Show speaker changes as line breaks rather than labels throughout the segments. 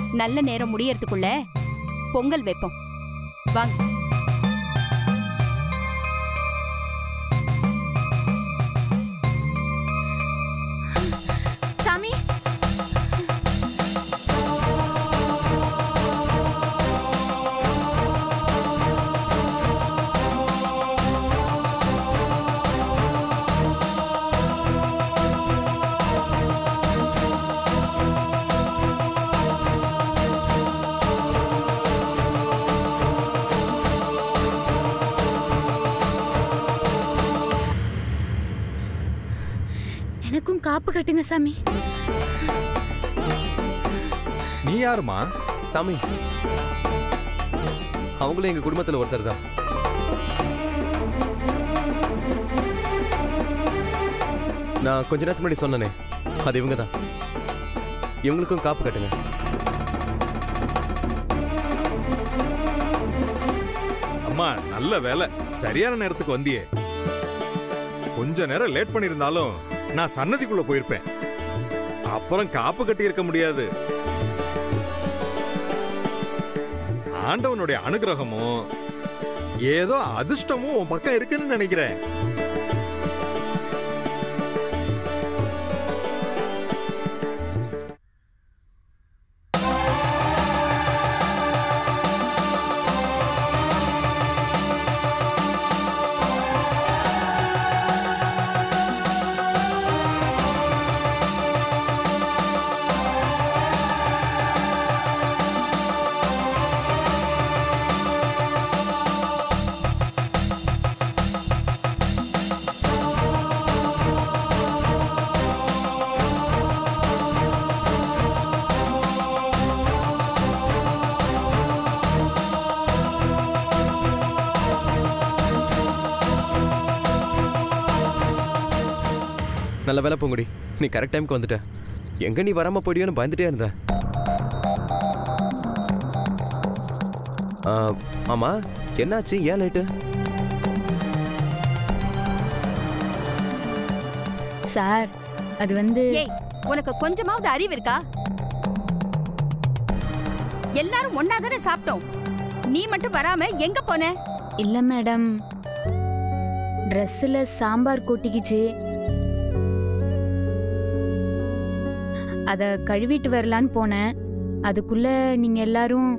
நல்ல நேரம் முடியறதுக்குள்ள பொங்கல் வைப்போம் வாங்க
சாமி எனக்கும் காப்பு கட்டுங்க சாமி
நீ யாருமா
சாமி அவங்களும் எங்க குடும்பத்துல ஒருத்தர் தான் நான் கொஞ்ச நேரத்துக்கு முன்னாடி சொன்னனே அது இவங்க தான் இவங்களுக்கும் காப்பு கட்டுங்க
அம்மா நல்ல வேலை சரியான நேரத்துக்கு வந்தியே கொஞ்ச நேரம் லேட் பண்ணியிருந்தாலும் நான் சன்னதிக்குள்ள போயிருப்பேன் அப்புறம் காப்பு கட்டி இருக்க முடியாது ஆண்டவனுடைய அனுகிரகமும் ஏதோ அதிர்ஷ்டமும் உன் பக்கம் இருக்குன்னு நினைக்கிறேன்
நல்ல வேலை பூங்குடி நீ கரெக்ட் டைம்க்கு வந்துட்ட எங்க நீ வராம போயிடியோன்னு பயந்துட்டே இருந்த ஆ, ஆமா என்னாச்சு ஏன் லேட்டு
சார் அது வந்து
ஏய் உனக்கு கொஞ்சமாவது அறிவு இருக்கா எல்லாரும் ஒன்னா தானே சாப்பிட்டோம் நீ மட்டும் வராம எங்க போன
இல்ல மேடம் ட்ரெஸ்ஸில் சாம்பார் கொட்டிக்கிச்சு அத கழுவிட்டு வரலான்னு போனேன் அதுக்குள்ள நீங்க எல்லாரும்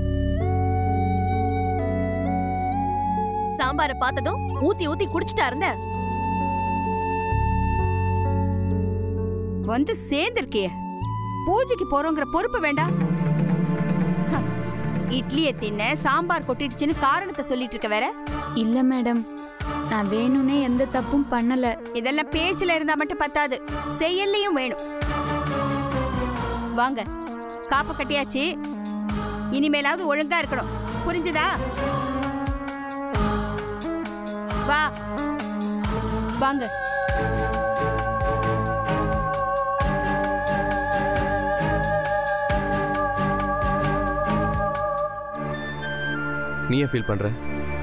சாம்பார பார்த்ததும் ஊத்தி ஊத்தி குடிச்சிட்டா இருந்த
வந்து சேர்ந்திருக்கிய பூஜைக்கு போறோங்கிற பொறுப்பு வேண்டாம் ஹ, இட்லியை தின்ன சாம்பார் கொட்டிடுச்சுன்னு காரணத்தை சொல்லிட்டு இருக்க வேற
இல்ல மேடம் நான் வேணும்னே எந்த தப்பும் பண்ணல
இதெல்லாம் பேச்சுல இருந்தா மட்டும் பத்தாது செயல்லையும் வேணும் வாங்க காப்பு கட்டியாச்சு இனிமேலாவது ஒழுங்கா இருக்கணும் புரிஞ்சுதா வா வாங்க
நீ ஏன் ஃபீல் பண்ற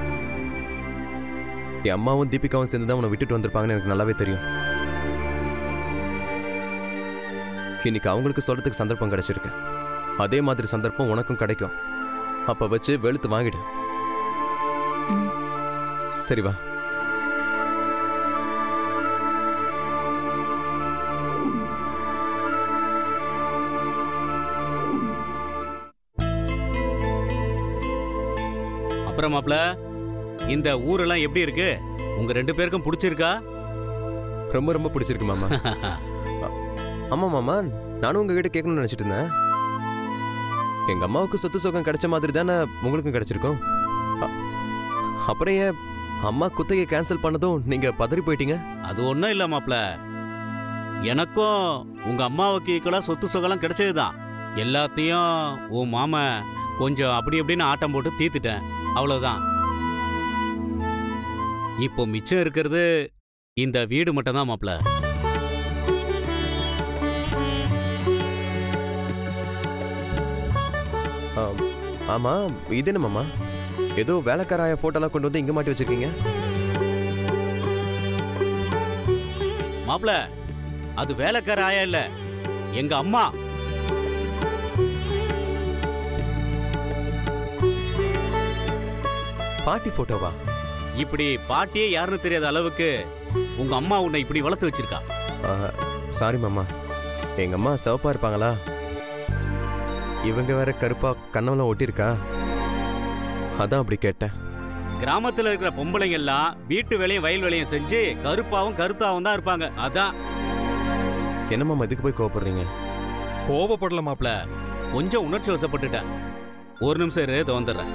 என் அம்மாவும் தீபிகாவும் சேர்ந்து தான் உன்னை விட்டுட்டு வந்திருப்பாங்கன்னு எனக்கு நல்லாவே தெரியும் இன்னைக்கு அவங்களுக்கு சொல்றதுக்கு சந்தர்ப்பம் கிடைச்சிருக்கு அதே மாதிரி சந்தர்ப்பம் உனக்கும் கிடைக்கும் அப்ப வச்சு வெளுத்து வாங்கிடு
ம்.
சரி வா
அப்புறம் மாப்ள இந்த ஊரெல்லாம் எப்படி இருக்கு உங்க ரெண்டு பேருக்கும் பிடிச்சிருக்கா
ரொம்ப ரொம்ப பிடிச்சிருக்கு மாமா ஆமா மாமா நானும் உங்ககிட்ட கேட்கணும்னு நினைச்சிட்டு இருந்தேன் எங்க அம்மாவுக்கு சொத்து சுகம் கிடைச்ச மாதிரி தானே உங்களுக்கும் கிடைச்சிருக்கும் அ- அப்புறம் ஏன் அம்மா குத்தகையை கேன்சல் பண்ணதும் நீங்க பதறி போயிட்டீங்க
அது ஒன்றும் இல்லை மாப்ள எனக்கும் உங்க அம்மாவுக்கு ஈக்குவலாக சொத்து சுகம்லாம் கிடைச்சதுதான் எல்லாத்தையும் உன் மாமன் கொஞ்சம் அப்படி இப்படின்னு ஆட்டம் போட்டு தீர்த்துட்டேன் அவ்வளவுதான் இப்போ மிச்சம் இருக்கிறது இந்த வீடு மட்டும்தான் மாப்ள
ஆம். ஆமா இது என்ன மாமா ஏதோ வேலைக்காராய போட்டோலாம் கொண்டு வந்து இங்க மாட்டி வச்சிருக்கீங்க
மாப்ள அது வேலைக்கார ஆயா இல்ல எங்க அம்மா
பாட்டி போட்டோவா
இப்படி பாட்டியே யாருன்னு தெரியாத அளவுக்கு உங்க அம்மா உன்னை இப்படி வளர்த்து வச்சிருக்கா
சாரி மாமா எங்க அம்மா சிவப்பா இருப்பாங்களா இவங்க வேற கருப்பா கண்ணம்லாம் ஒட்டியிருக்கா அதான் அப்படி கேட்டேன்
கிராமத்துல இருக்கிற பொம்பளைங்க எல்லாம் வீட்டு வேலையும் வயல் வேலையும் செஞ்சு கருப்பாவும் கருத்தாவும் தான் இருப்பாங்க அதான்
என்ன மாமா இதுக்கு போய் கோவப்படுறீங்க
கோபப்படல மாப்ள
கொஞ்சம் உணர்ச்சி வசப்பட்டுட்டேன் ஒரு நிமிஷம் இரு இதோ வந்துடுறேன்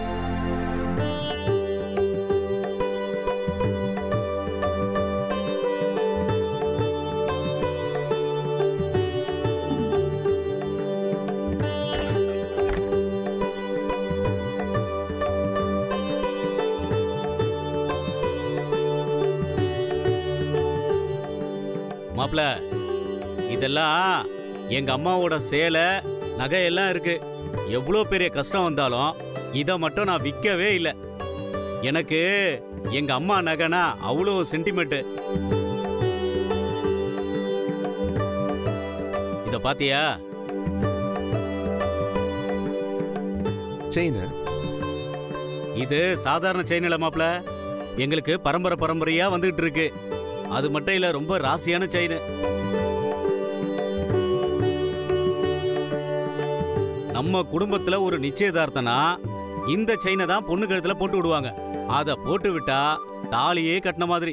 மாப்ள இதெல்லாம் எங்க அம்மாவோட சேலை நகையெல்லாம் இருக்கு எவ்வளோ பெரிய கஷ்டம் வந்தாலும் இதை மட்டும் நான் விற்கவே இல்லை எனக்கு எங்க அம்மா நகைனா அவ்வளோ சென்டிமெண்ட் இத பாத்தியா
செயின்
இது சாதாரண செயின் இல்ல மாப்ள எங்களுக்கு பரம்பரை பரம்பரையா வந்துகிட்டு இருக்கு அது மட்டும் இல்ல ரொம்ப ராசியான செயின் நம்ம குடும்பத்துல ஒரு நிச்சயதார்த்தனா இந்த செயினை தான் பொண்ணு கழுத்துல போட்டு விடுவாங்க அத போட்டு விட்டா தாலியே கட்டின மாதிரி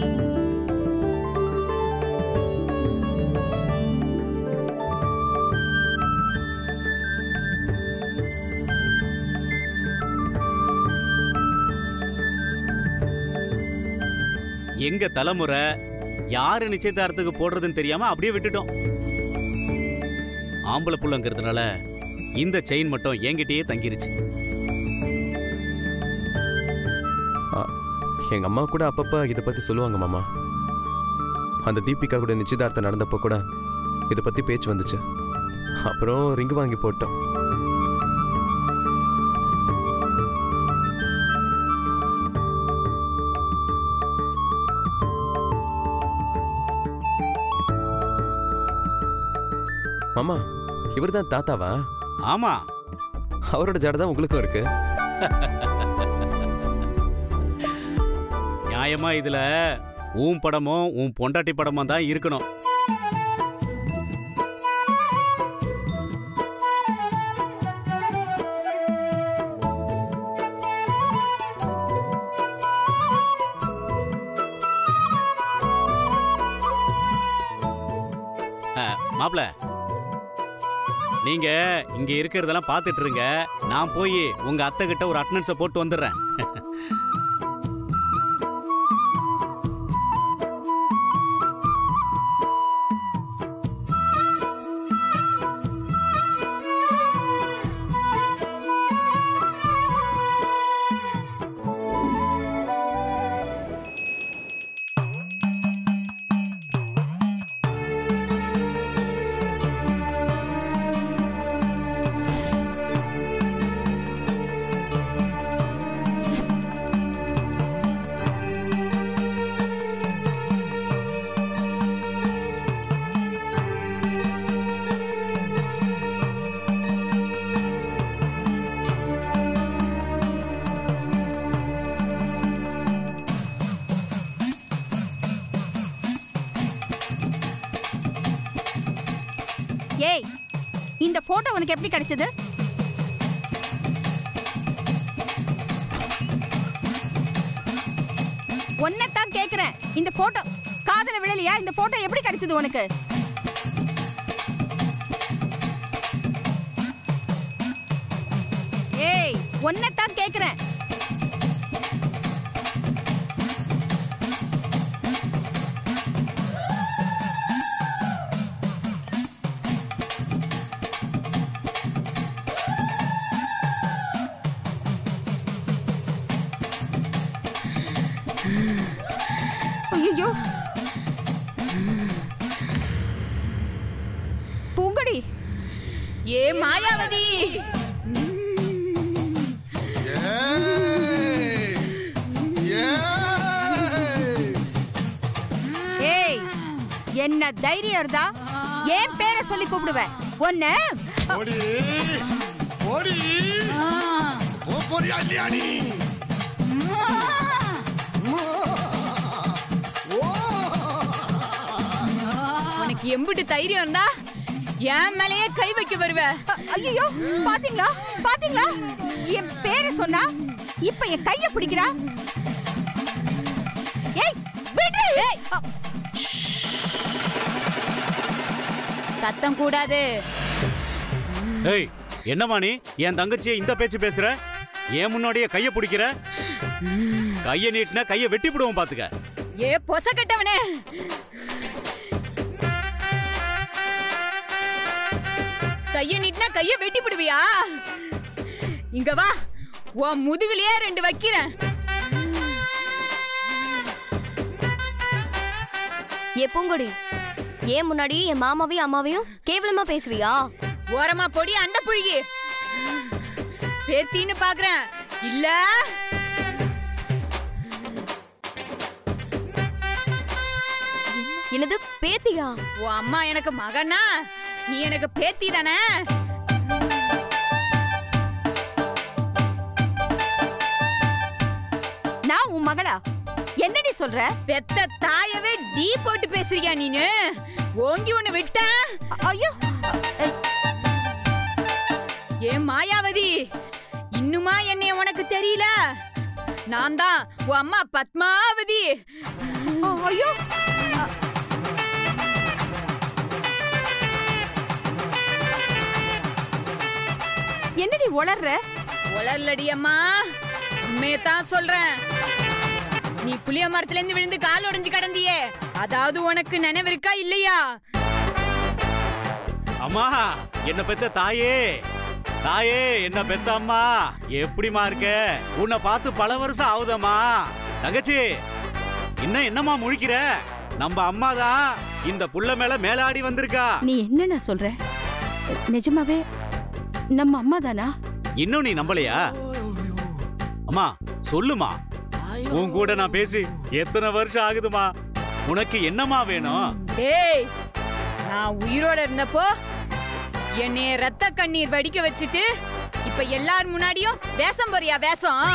எங்க தலைமுறை யாரு நிச்சயதார்த்தத்துக்கு போடுறதுன்னு தெரியாம அப்படியே விட்டுட்டோம் ஆம்பளை புள்ளங்கிறதுனால இந்த செயின் மட்டும் என்கிட்டயே தங்கிருச்சு
எங்க அம்மா கூட அப்பப்ப இதை பத்தி சொல்லுவாங்க மாமா அந்த தீபிகா கூட நிச்சயதார்த்தம் நடந்தப்போ கூட இதை பத்தி பேச்சு வந்துச்சு அப்புறம் ரிங்கு வாங்கி போட்டோம் மாமா இவர்தான் தாத்தாவா
ஆமா
அவரோட ஜடை தான் உங்களுக்கும் இருக்கு
நியாயமா இதுல உன் படமும் உன் பொண்டாட்டி படமும் தான் இருக்கணும் மாப்ள நீங்க இங்க இருக்கிறதெல்லாம் பார்த்துட்டு இருங்க நான் போய் உங்க அத்தை கிட்ட ஒரு அட்டனன்ஸை போட்டு வந்துடுறேன்
ஏய் இந்த போட்டோ உனக்கு எப்படி கிடைச்சது ஒன்னத்தான் கேக்குறேன் இந்த போட்டோ காதல விழலையா இந்த போட்டோ எப்படி கிடைச்சது உனக்கு ஏய் ஒன்னத்தான் கேக்குறேன் ஐயோ பூங்கடி
ஏ மாயாவதி
ஏய் என்ன தைரியம் இருந்தா ஏன் பேரை சொல்லி கூப்பிடுவேன் ஒன்ன
ஓடி ஓடி ஓ போறியா இல்லையா நீ
உனக்கு எம்பிட்டு தைரியம் இருந்தா என் மேலேயே கை வைக்க வருவ
ஐயோ பாத்தீங்களா பாத்தீங்களா என் பேரை சொன்னா இப்ப என் கைய பிடிக்கிறா ஏய் விடு அ,
சத்தம் கூடாது
ஏய் என்னம்மா நீ என் தங்கச்சியை இந்த பேச்சு பேசுற ஏன் முன்னாடியே கைய பிடிக்கிற கைய நீட்டினா கைய வெட்டி விடுவோம் பாத்துக்க
ஏ பொச கட்டவனே கைய நீட்டினா கைய வெட்டி விடுவியா இங்க வா உன் முதுகுலயே ரெண்டு வைக்கிறேன்
ஏ பூங்கொடி ஏன் முன்னாடி என் மாமாவையும் அம்மாவையும் கேவலமா பேசுவியா
ஓரமா பொடி அண்ட புழுகி பேத்தின்னு பாக்குறேன் இல்ல
என்னது பேத்தியா
உன் அம்மா எனக்கு மகனா நீ எனக்கு பேத்தி தானே
நான் உன் மகளா என்னடி சொல்ற
பெத்த தாயவே டீ போட்டு பேசுறியா நீனு ஓங்கி ஒண்ணு விட்ட
அ- ஐயோ அ,
ஏன் மாயாவதி இன்னுமா என்னைய உனக்கு தெரியல நான் தான் உன் அம்மா பத்மாவதி
அ, ஐயோ அ, என்னடி உளர்ற
உளர்லடி அம்மா உண்மையத்தான் சொல்றேன் நீ புளிய மரத்துல இருந்து விழுந்து கால் உடைஞ்சு கிடந்தியே அதாவது உனக்கு நினைவு இருக்கா இல்லையா
அம்மா என்ன பெத்த தாயே தாயே என்ன பெத்த அம்மா எப்படிமா இருக்க உன்னை பார்த்து பல வருஷம் ஆகுதம்மா தங்கச்சி இன்னும் என்னம்மா முழிக்கிற நம்ம அம்மா தான் இந்த புள்ள மேல மேலாடி வந்திருக்கா
நீ என்னண்ணா சொல்ற நிஜமாவே நம்ம அம்மா தானா
இன்னும் நீ நம்பலையா அம்மா சொல்லுமா உன் கூட நான் பேசி எத்தனை வருஷம் ஆகுதுமா உனக்கு என்னம்மா வேணும்
டேய் நான் உயிரோட இருந்தப்போ என்னைய ரத்த கண்ணீர் வடிக்க வச்சுட்டு இப்ப எல்லார் முன்னாடியும் வேஷம் போறியா வேஷம்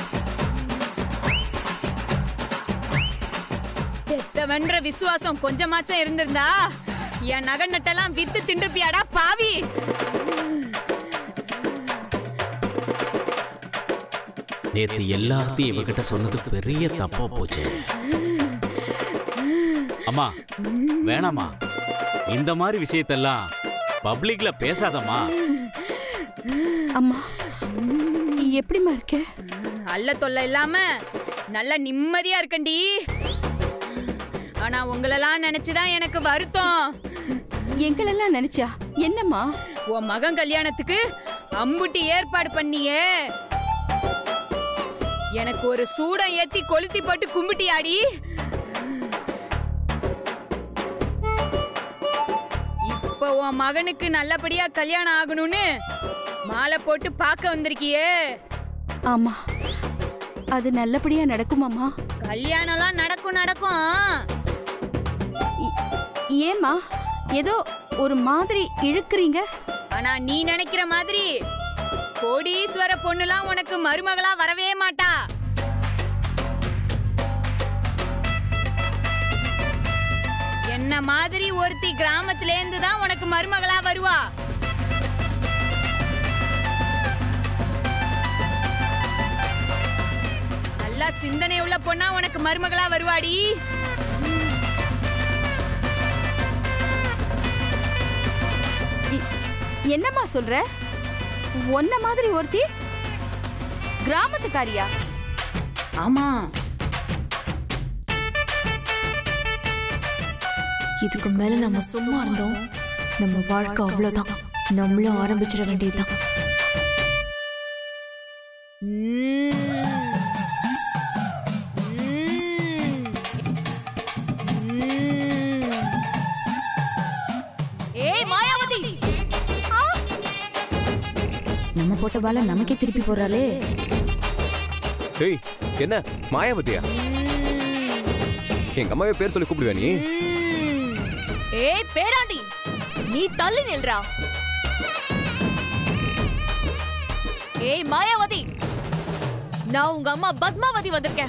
பெத்தவன்ற விசுவாசம் கொஞ்சமாச்சும் இருந்திருந்தா என் நகை நட்டெல்லாம் வித்து தின்றுப்பியாடா பாவி
நேத்து எல்லாத்தையும் இவகிட்ட சொன்னது பெரிய தப்பா போச்சு அம்மா வேணாமா இந்த மாதிரி விஷயத்தெல்லாம் பப்ளிக்ல பேசாதம்மா
அம்மா எப்படிம்மா இருக்க
அல்ல தொல்லை இல்லாம நல்ல நிம்மதியா இருக்கண்டி ஆனா உங்களெல்லாம் நினைச்சுதான் எனக்கு வருத்தம்
எங்களெல்லாம் நினைச்சா என்னம்மா
உன் மகன் கல்யாணத்துக்கு அம்புட்டி ஏற்பாடு பண்ணியே எனக்கு ஒரு சூடம் ஏத்தி கொளுத்தி போட்டு கும்பிட்டியாடி இப்ப உன் மகனுக்கு நல்லபடியா கல்யாணம் ஆகணும்னு மாலை போட்டு பார்க்க வந்திருக்கியே
ஆமா அது நல்லபடியா நடக்குமாம்மா
கல்யாணம்லாம் நடக்கும் நடக்கும்
ஏம்மா ஏதோ ஒரு மாதிரி இழுக்குறீங்க
ஆனா நீ நினைக்கிற மாதிரி கோடீஸ்வர பொண்ணுலாம் உனக்கு மருமகளா வரவே மாட்டா என்ன மாதிரி ஒருத்தி கிராமத்துல இருந்து தான் உனக்கு மருமகளா வருவா நல்லா சிந்தனை உள்ள பொண்ணா உனக்கு மருமகளா வருவாடி
இ- என்னம்மா சொல்ற ஒன்ன மாதிரி ஒருத்தி கிராமத்துக்காரியா
ஆமா
இதுக்கு மேல நம்ம சும்மா இருந்தோம் நம்ம வாழ்க்கை அவ்வளவுதான் நம்மளும் ஆரம்பிச்சிட வேண்டியதுதான்
ம்ம். ம்ம். ம்ம். ஏய் மாயாவதி
நம்ம போட்ட பால நமக்கே திருப்பி போறாளே
ஏய் என்ன மாயாவதியா எங்க அம்மாவே பேர் சொல்லி கூப்பிடுவா நீ
ம்ம்.
ஏய் பேராண்டி நீ தள்ளி நில்றா ஏய் மாயாவதி
நான் உங்க அம்மா பத்மாவதி வந்திருக்கேன்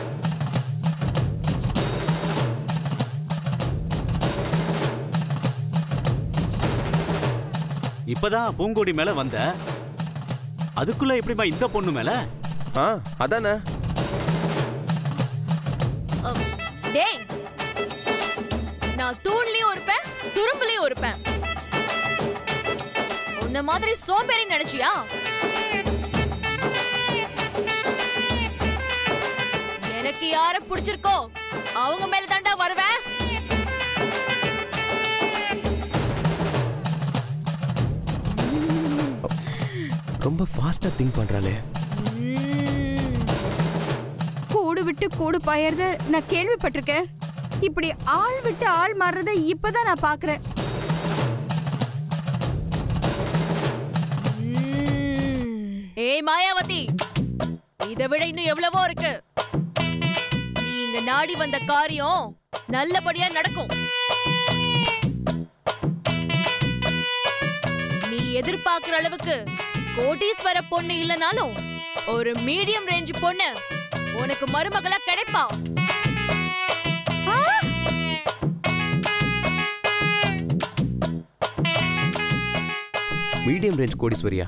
இப்பதான் பூங்கொடி மேல வந்த அதுக்குள்ள எப்படிமா இந்த பொண்ணு மேல
ஆ அதானே
அம், டேய் நான் தூண்லயும் இருப்பேன் துரும்புலயும் இருப்பேன் உன்ன மாதிரி சோம்பேறி நினைச்சியா எனக்கு யார பிடிச்சிருக்கோ அவங்க மேல தாண்டா வருவேன்
ரொம்ப ஃபாஸ்டா திங்க் பண்றாளே
ம்ம்.
கூடு விட்டு கூடு பாயறத நான் கேள்விப்பட்டிருக்கேன் இப்படி ஆள் விட்டு ஆள் மாறுறத இப்பதான் நான் பாக்குறேன்
ம்ம். ஏய் மாயாவதி இதை விட இன்னும் எவ்வளவோ இருக்கு நீங்க நாடி வந்த காரியம் நல்லபடியா நடக்கும் நீ எதிர்பார்க்கிற அளவுக்கு கோடீஸ்வர பொண்ணு இல்லனாலும் ஒரு மீடியம் ரேஞ்ச் பொண்ணு உனக்கு மருமகளா கிடைப்பா
மீடியம் ரேஞ்ச் கோடீஸ்வரியா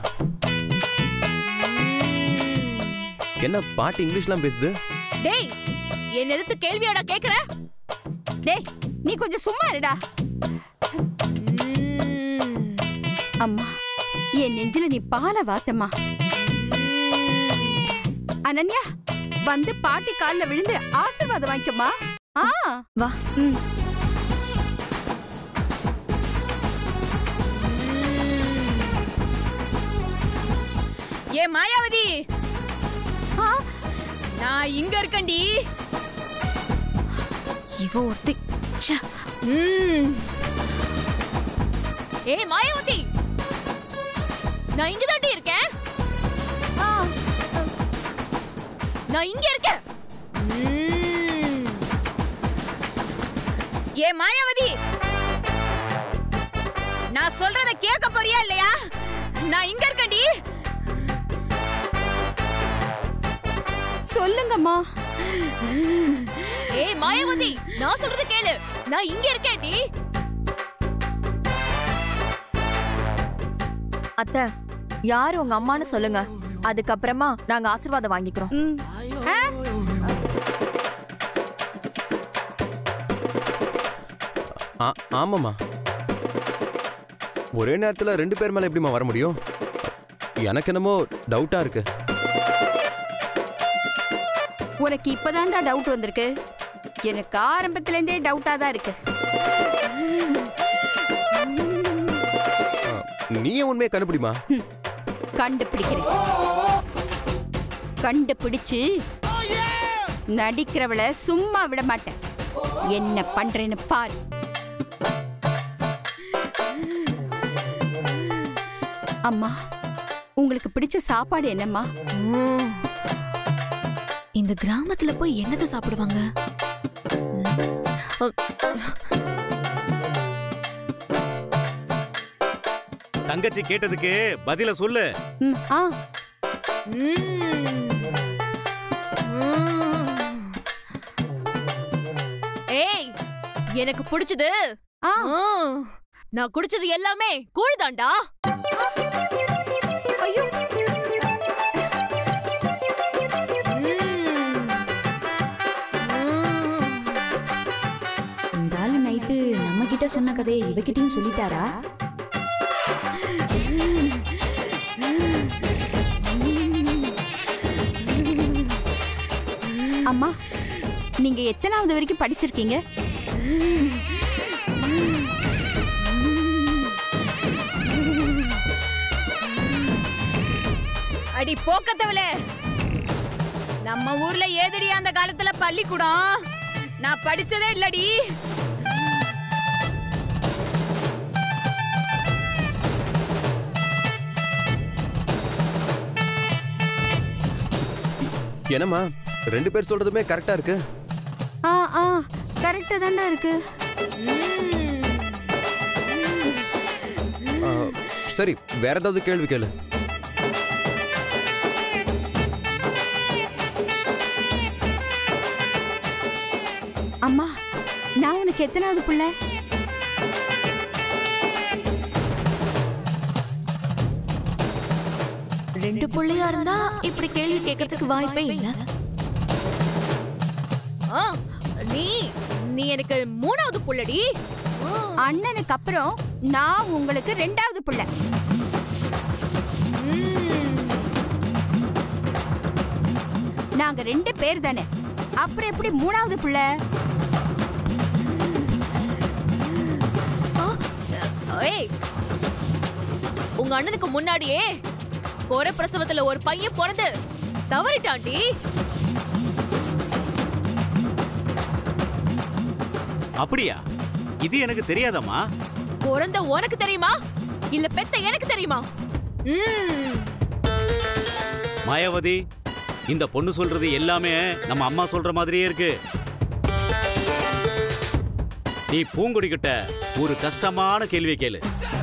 என்ன பாட்டு இங்கிலீஷ்லாம் பேசுது
டேய் என்ன எதிர்த்து கேள்வியாடா கேக்குற
டேய் நீ கொஞ்சம் சும்மா இருடா
ம்ம்.
அம்மா என் நெஞ்சில நீ பால வாத்தம்மா அனன்யா வந்து பாட்டி கால்ல விழுந்து ஆசீர்வாதம் வாங்கிக்கம்மா ஆ
வா
ம்.
ஏ மாயாவதி
ஆ,
நான் இங்க இருக்கேன்டி
இவ ஒருத்தி ச்சே,
ம்
ஏய் மாயாவதி நான் இங்க தாண்டி இருக்கேன்
ஆ,
நான் இங்க இருக்கேன்
ம். ஏ மாயாவதி நான் சொல்றத கேட்க போறியா இல்லையா நான் இங்க இருக்கேன்டி
சொல்லுங்கம்மா
ஏய் மாயாவதி நான் சொல்றது கேளு நான் இங்க இருக்கேன்டி
அத்தை யார் உங்க அம்மான்னு சொல்லுங்க அதுக்கப்புறமா நாங்க ஆசீர்வாதம் வாங்கிக்கிறோம்
ம். ஆ,
ஆ ஆமாம்மா ஒரே நேரத்துல ரெண்டு பேர் மேல எப்படிம்மா வர முடியும் எனக்கு என்னமோ டவுட்டா இருக்கு
உனக்கு இப்பதான்டா டவுட் வந்திருக்கு எனக்கு ஆரம்பத்துல இருந்தே டவுட்டா தான் இருக்கு
நீயே உண்மையை கண்டுபிடிமா
கண்டுபிடிக்கிறேன் கண்டுபிடிச்சு நடிக்கிறவள சும்மா விட மாட்டேன் என்ன பண்றேன்னு பாரு அம்மா உங்களுக்கு பிடிச்ச சாப்பாடு என்னம்மா
ம். இந்த கிராமத்துல போய் என்னத்தை சாப்பிடுவாங்க
தங்கச்சி கேட்டதுக்கு பதில சொல்லு
ம், ஆ
ம்ம். ம்ம். ஏய் எனக்கு பிடிச்சது
ஆ
ம், நான் குடிச்சது எல்லாமே கூழ் தாண்டா
ஐயோ
இந்த ஆளு நைட்டு நம்ம கிட்ட சொன்ன கதையை இவகிட்டயும் சொல்லிட்டாரா
அம்மா நீங்க எத்தனாவது வரைக்கும் படிச்சிருக்கீங்க
அடி போக்கத்தவளே நம்ம ஊர்ல ஏதடி அந்த காலத்துல பள்ளிக்கூடம் நான் படிச்சதே இல்லடி
என்னம்மா ரெண்டு பேர் சொல்றதுமே கரெக்டா இருக்கு
ஆ ஆ கரெக்டா தாண்டா இருக்கு
ஆ, சரி வேற ஏதாவது கேள்வி கேளு
அம்மா நான் உனக்கு எத்தனாவது புள்ள
ரெண்டு பிள்ளையா இருந்தா இப்படி கேள்வி கேட்கறதுக்கு வாய்ப்பே இல்ல
ஆ, நீ நீ எனக்கு மூணாவது புள்ளடி
அண்ணனுக்கு அப்புறம் நான் உங்களுக்கு ரெண்டாவது புள்ள நாங்க ரெண்டு பேர் தானே அப்புறம் எப்படி மூணாவது புள்ள
ஏய் உங்க அண்ணனுக்கு முன்னாடியே கோர பிரசவத்துல ஒரு பையன் பிறந்து தவறிட்டாண்டி
அப்படியா இது எனக்கு தெரியாதம்மா
பிறந்த உனக்கு தெரியுமா இல்ல பெத்த எனக்கு தெரியுமா ம்
மாயாவதி இந்த பொண்ணு சொல்றது எல்லாமே நம்ம அம்மா சொல்ற மாதிரியே இருக்கு நீ பூங்கொடி கிட்ட ஒரு கஷ்டமான கேள்வி கேளு